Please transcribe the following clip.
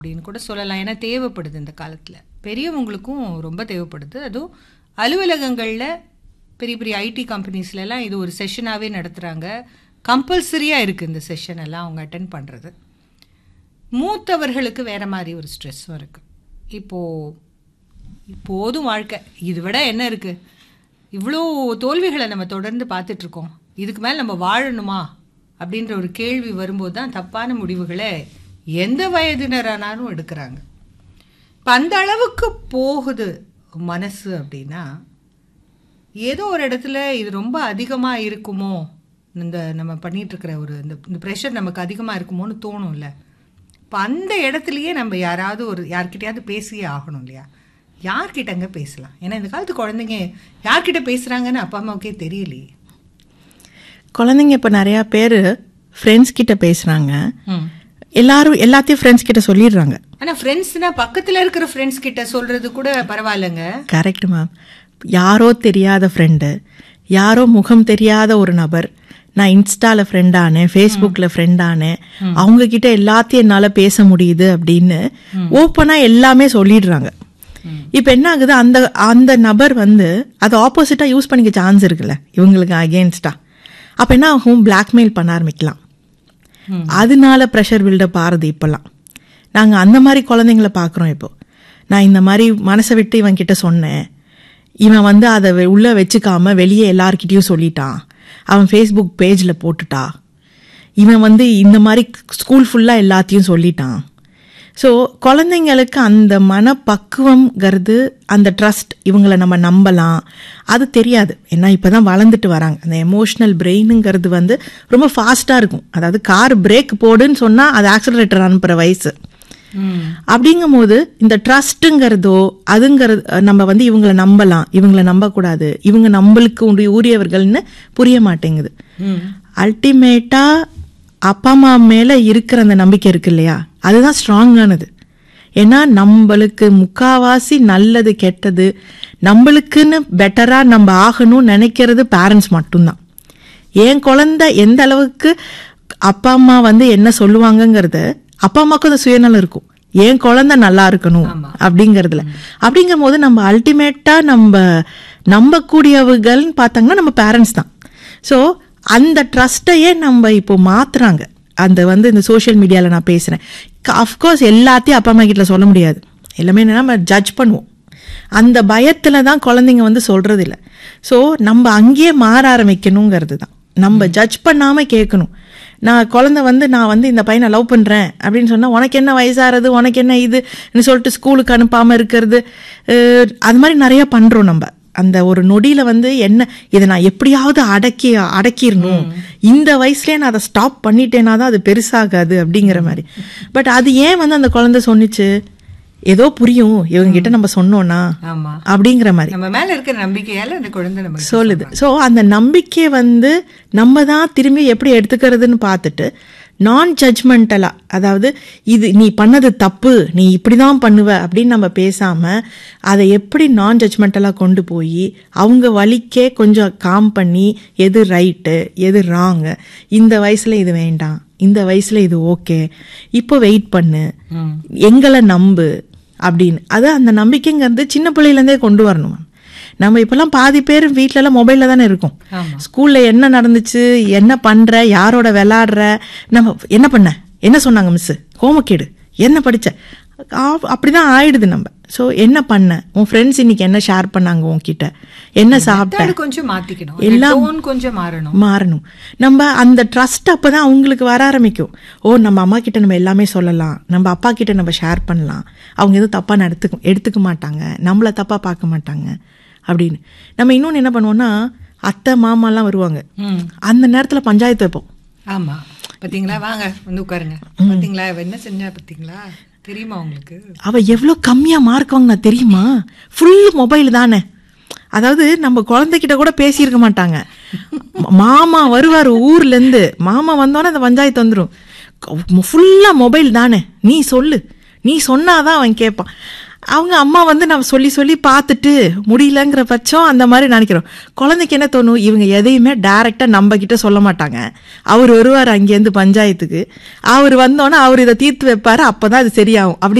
அப்படின்னு கூட சொல்லலாம் ஏன்னா தேவைப்படுது இந்த காலத்தில் பெரியவங்களுக்கும் ரொம்ப தேவைப்படுது அதுவும் அலுவலகங்களில் பெரிய பெரிய ஐடி கம்பெனிஸ்லலாம் இது ஒரு செஷனாகவே நடத்துகிறாங்க கம்பல்சரியாக இருக்குது இந்த செஷன் எல்லாம் அவங்க அட்டன் பண்ணுறது மூத்தவர்களுக்கு வேற மாதிரி ஒரு ஸ்ட்ரெஸ்ஸும் இருக்குது இப்போது போதும் வாழ்க்கை இது விட என்ன இருக்குது இவ்வளோ தோல்விகளை நம்ம தொடர்ந்து பார்த்துட்ருக்கோம் இதுக்கு மேலே நம்ம வாழணுமா அப்படின்ற ஒரு கேள்வி வரும்போது தான் தப்பான முடிவுகளை எந்த வயதினரானாலும் எடுக்கிறாங்க இப்போ அந்த அளவுக்கு போகுது மனசு அப்படின்னா ஏதோ ஒரு இடத்துல இது ரொம்ப அதிகமாக இருக்குமோ இந்த நம்ம பண்ணிட்டு இருக்கிற ஒரு இந்த இந்த ப்ரெஷர் நமக்கு அதிகமாக இருக்குமோன்னு தோணும்ல இப்போ அந்த இடத்துலையே நம்ம யாராவது ஒரு யார்கிட்டயாவது பேசியே ஆகணும் இல்லையா யார்கிட்டங்க பேசலாம் ஏன்னா இந்த காலத்து குழந்தைங்க யார்கிட்ட பேசுகிறாங்கன்னு அப்பா அம்மாவுக்கே தெரியலையே குழந்தைங்க இப்போ நிறையா பேர் ஃப்ரெண்ட்ஸ் கிட்ட பேசுகிறாங்க ம் எல்லாரும் எல்லாத்தையும் ஃப்ரெண்ட்ஸ் கிட்ட சொல்லிடுறாங்க ஆனால் ஃப்ரெண்ட்ஸ்னா பக்கத்தில் இருக்கிற ஃப்ரெண்ட்ஸ் கிட்ட சொல்கிறது கூட பரவாயில்லைங்க கரெக்ட் மேம் யாரோ தெரியாத ஃப்ரெண்டு யாரோ முகம் தெரியாத ஒரு நபர் நான் இன்ஸ்டால ஃப்ரெண்டானேன் ஃபேஸ்புக்கில் ஃப்ரெண்டானேன் அவங்க கிட்ட எல்லாத்தையும் என்னால் பேச முடியுது அப்படின்னு ஓப்பனாக எல்லாமே சொல்லிடுறாங்க இப்போ என்ன ஆகுது அந்த அந்த நபர் வந்து அதை ஆப்போசிட்டாக யூஸ் பண்ணிக்க சான்ஸ் இருக்குல்ல இவங்களுக்கு அகேன்ஸ்டா அப்போ என்ன ஆகும் பிளாக்மெயில் பண்ண ஆரம்பிக்கலாம் அதனால ப்ரெஷர் பில்டப் ஆறுது இப்போல்லாம் நாங்கள் அந்த மாதிரி குழந்தைங்கள பார்க்குறோம் இப்போ நான் இந்த மாதிரி மனசை விட்டு இவன் கிட்ட சொன்னேன் இவன் வந்து அதை வெ- உள்ள வச்சுக்காம வெளியே எல்லார்கிட்டயும் சொல்லிட்டான் அவன் ஃபேஸ்புக் பேஜில் போட்டுட்டா இவன் வந்து இந்த மாதிரி ஸ்கூல் ஃபுல்லாக எல்லாத்தையும் சொல்லிட்டான் ஸோ குழந்தைங்களுக்கு அந்த மனப்பக்குவம்ங்கிறது அந்த ட்ரஸ்ட் இவங்களை நம்ம நம்பலாம் அது தெரியாது ஏன்னா இப்போ தான் வளர்ந்துட்டு வராங்க அந்த எமோஷ்னல் பிரெயினுங்கிறது வந்து ரொம்ப ஃபாஸ்ட்டாக இருக்கும் அதாவது கார் பிரேக் போடுன்னு சொன்னால் அது ஆக்சிலரேட்டர் அனுப்புகிற வயசு அப்படிங்கும்போது இந்த ட்ரஸ்ட்டுங்கிறதோ அதுங்கிறது நம்ம வந்து இவங்களை நம்பலாம் இவங்களை நம்பக்கூடாது இவங்க நம்மளுக்கு உண்டு உரியவர்கள்னு புரிய மாட்டேங்குது அல்டிமேட்டா அப்பா அம்மா மேல இருக்கிற அந்த நம்பிக்கை இருக்கு இல்லையா அதுதான் ஸ்ட்ராங்கானது ஏன்னா நம்மளுக்கு முக்காவாசி நல்லது கெட்டது நம்மளுக்குன்னு பெட்டரா நம்ம ஆகணும்னு நினைக்கிறது பேரண்ட்ஸ் மட்டும்தான் என் குழந்தை எந்த அளவுக்கு அப்பா அம்மா வந்து என்ன சொல்லுவாங்கங்கிறத அப்பா அம்மாவுக்கும் அந்த சுயநலம் இருக்கும் என் குழந்தை நல்லா இருக்கணும் அப்படிங்கறதுல அப்படிங்கும் போது நம்ம அல்டிமேட்டா நம்ம நம்பக்கூடியவர்கள்னு பார்த்தாங்கன்னா நம்ம பேரண்ட்ஸ் தான் ஸோ அந்த ட்ரஸ்ட்டையே நம்ம இப்போ மாத்துறாங்க அந்த வந்து இந்த சோஷியல் மீடியாவில் நான் பேசுகிறேன் அஃப்கோர்ஸ் எல்லாத்தையும் அப்பா அம்மா கிட்ட சொல்ல முடியாது எல்லாமே என்னன்னா நம்ம ஜட்ஜ் பண்ணுவோம் அந்த பயத்தில் தான் குழந்தைங்க வந்து சொல்றது இல்ல ஸோ நம்ம அங்கேயே மாற ஆரம்பிக்கணுங்கிறது தான் நம்ம ஜட்ஜ் பண்ணாமல் கேட்கணும் நான் குழந்தை வந்து நான் வந்து இந்த பையனை லவ் பண்ணுறேன் அப்படின்னு சொன்னால் உனக்கு என்ன வயசாகிறது உனக்கு என்ன இதுன்னு சொல்லிட்டு ஸ்கூலுக்கு அனுப்பாமல் இருக்கிறது அஹ், அது மாதிரி நிறைய பண்ணுறோம் நம்ம அந்த ஒரு நொடியில வந்து என்ன இதை நான் எப்படியாவது அடக்கி அடக்கிடணும் இந்த வயசுலயே நான் அதை ஸ்டாப் பண்ணிட்டேனா தான் அது பெருசாகாது அப்படிங்கிற மாதிரி பட் அது ஏன் வந்து அந்த குழந்தை சொன்னிச்சு ஏதோ புரியும் இவங்க கிட்ட நம்ம சொன்னோம்னா ஆமா அப்படிங்கிற மாதிரி நம்ம மேல இருக்கிற நம்பிக்கையால அந்த குழந்தை நம்ம சொல்லுது ஸோ அந்த நம்பிக்கை வந்து நம்ம தான் திரும்பி எப்படி எடுத்துக்கிறதுன்னு பார்த்துட்டு நான் ஜட்ஜ்மெண்டலா அதாவது இது நீ பண்ணது தப்பு நீ இப்படி தான் பண்ணுவ அப்படின்னு நம்ம பேசாம அதை எப்படி நான் ஜட்ஜ்மெண்டலா கொண்டு போய் அவங்க வழிக்கே கொஞ்சம் காம் பண்ணி எது ரைட்டு எது ராங்கு இந்த வயசுல இது வேண்டாம் இந்த வயசுல இது ஓகே இப்போ வெயிட் பண்ணு எங்களை நம்பு அப்படின்னு அது அந்த நம்பிக்கைங்கிறது சின்ன பிள்ளையிலேருந்தே கொண்டு வரணும் மேம் நம்ம இப்பெல்லாம் பாதி பேர் வீட்டிலலாம் மொபைலில் தானே இருக்கோம் ஆமா. ஸ்கூலில் என்ன நடந்துச்சு என்ன பண்ணுற யாரோட விளாடுற நம்ம என்ன பண்ண என்ன சொன்னாங்க மிஸ்ஸு ஹோம்ஒர்க் என்ன படிச்ச ஆ- அப்படிதான் ஆயிடுது நம்ம ஸோ என்ன பண்ண உன் ஃப்ரெண்ட்ஸ் இன்னைக்கு என்ன ஷேர் பண்ணாங்க உன்கிட்ட என்ன சாப்பிட்ட Method கொஞ்சம் மாத்திக்கணும் எல்லாம் டோன் கொஞ்சம் மாறணும் மாறணும் நம்ம அந்த ட்ரஸ்ட் அப்பதான் அவங்களுக்கு வர ஆரம்பிக்கும் ஓ நம்ம அம்மா கிட்ட நம்ம எல்லாமே சொல்லலாம் நம்ம அப்பா கிட்ட நம்ம ஷேர் பண்ணலாம் அவங்க எதுவும் தப்பா நடத்துக்க எடுத்துக்க மாட்டாங்க நம்மள தப்பா பார்க்க மாட்டாங்க அப்படின்னு நம்ம இன்னொன்னு என்ன பண்ணுவோம்னா அத்தை மாமாலாம் வருவாங்க ம். அந்த நேரத்துல பஞ்சாயத்து வைப்போம் ஆமா பாத்தீங்களா வாங்க வந்து உட்காருங்க பாத்தீங்களா இவ என்ன செஞ்சா பாத்தீங்களா தெரியுமா உங்களுக்கு அவ எவ்வளோ கம்மியா மார்க் வாங்கினா தெரியுமா ஃபுல் மொபைல் தானே அதாவது நம்ம குழந்தைகிட்ட கூட பேசியிருக்க மாட்டாங்க ம- மாமா வருவார் ஊர்ல இருந்து மாமா வந்தோடனே அந்த பஞ்சாயத்து வந்துடும் ஃபுல்லா மொபைல் தானே நீ சொல்லு நீ சொன்னாதான் அவன் கேட்பான் அவங்க அம்மா வந்து நம்ம சொல்லி சொல்லி பார்த்துட்டு முடியலங்கிற பட்சம் அந்த மாதிரி நினைக்கிறோம் குழந்தைக்கு என்ன தோணும் இவங்க எதையுமே டைரக்டா நம்ம கிட்ட சொல்ல மாட்டாங்க அவர் வருவார் அங்கேருந்து பஞ்சாயத்துக்கு அவர் வந்தோன்னே அவர் இதை தீர்த்து வைப்பாரு அப்பதான் அது சரியாகும் அப்படி